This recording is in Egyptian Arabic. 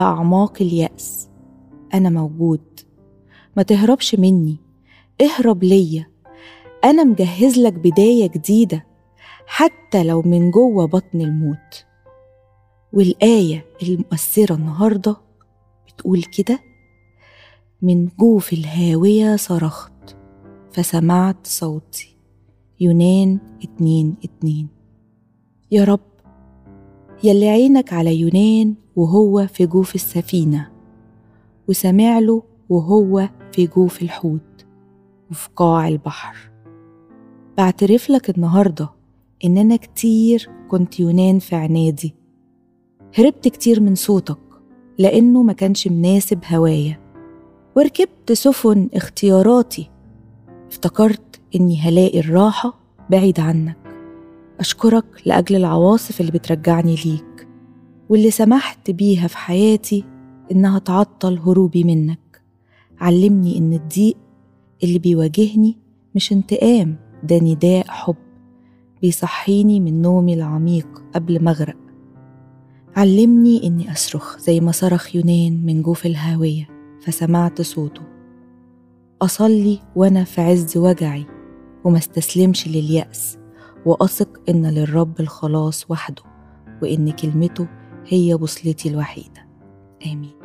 أعماق اليأس أنا موجود ما تهربش مني اهرب ليا أنا مجهز لك بداية جديدة حتى لو من جوه بطن الموت والآية المؤثرة النهاردة بتقول كده من جوف الهاوية صرخت فسمعت صوتي يونان اتنين اتنين يا رب يلي عينك على يونان وهو في جوف السفينة وسمع له وهو في جوف الحوت وفي قاع البحر بعترف لك النهاردة إن أنا كتير كنت يونان في عنادي هربت كتير من صوتك لأنه ما كانش مناسب هوايا وركبت سفن اختياراتي افتكرت إني هلاقي الراحة بعيد عنك أشكرك لأجل العواصف اللي بترجعني ليك واللي سمحت بيها في حياتي إنها تعطل هروبي منك علمني إن الضيق اللي بيواجهني مش انتقام ده نداء حب بيصحيني من نومي العميق قبل ما أغرق علمني إني أصرخ زي ما صرخ يونان من جوف الهاوية فسمعت صوته أصلي وأنا في عز وجعي وما استسلمش لليأس وأثق إن للرب الخلاص وحده وإن كلمته هي بوصلتي الوحيدة آمين